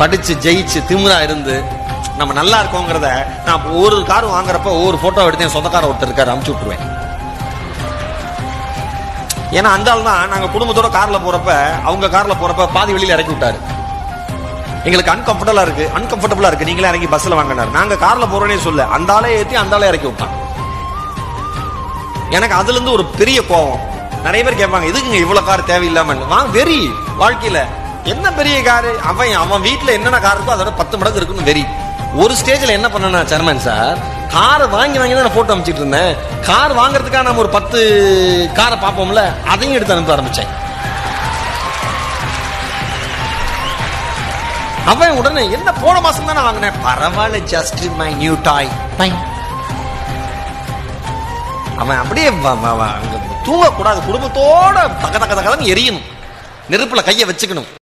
படிச்சு ஜெயிச்சு திமிரா இருந்து நம்ம நல்லா இருக்கோங்கிறத நான் ஒரு கார் வாங்குறப்ப ஒவ்வொரு போட்டோ எடுத்து என் சொந்தக்கார ஒருத்தர் இருக்காரு அமுச்சு விட்டுருவேன் ஏன்னா அந்த ஆள் தான் நாங்க குடும்பத்தோட கார்ல போறப்ப அவங்க கார்ல போறப்ப பாதி வெளியில இறக்கி விட்டாரு எங்களுக்கு அன்கம்ஃபர்டபுளா இருக்கு அன்கம்ஃபர்டபுளா இருக்கு நீங்களே இறங்கி பஸ்ல வாங்கினாரு நாங்க கார்ல போறோன்னே சொல்ல அந்த ஆளே ஏத்தி அந்த ஆளே இறக்கி விட்டான் எனக்கு அதுல இருந்து ஒரு பெரிய கோவம் நிறைய பேர் கேட்பாங்க எதுக்குங்க இவ்வளவு கார் தேவையில்லாம வாங்க வெறி வாழ்க்கையில என்ன பெரிய காரு அவன் அவன் வீட்டுல என்னென்ன கார் இருக்கோ அதோட பத்து மடங்கு இருக்குன்னு வெறி ஒரு ஸ்டேஜ்ல என்ன பண்ணனா சேர்மன் சார் காரை வாங்கி வாங்கி தான் போட்டோ அமைச்சிட்டு இருந்தேன் கார் வாங்குறதுக்காக நம்ம ஒரு பத்து காரை பார்ப்போம்ல அதையும் எடுத்து அனுப்ப ஆரம்பிச்சேன் அவன் உடனே என்ன போன மாசம் தானே வாங்கினேன் பரவாயில்ல ஜஸ்ட் மை நியூ டாய் அவன் அப்படியே வ- வ- வ- அங்க தூங்கக்கூடாது குடும்பத்தோட தக தக தகன்னு எரியணும் நெருப்புல கையை வச்சுக்கணும்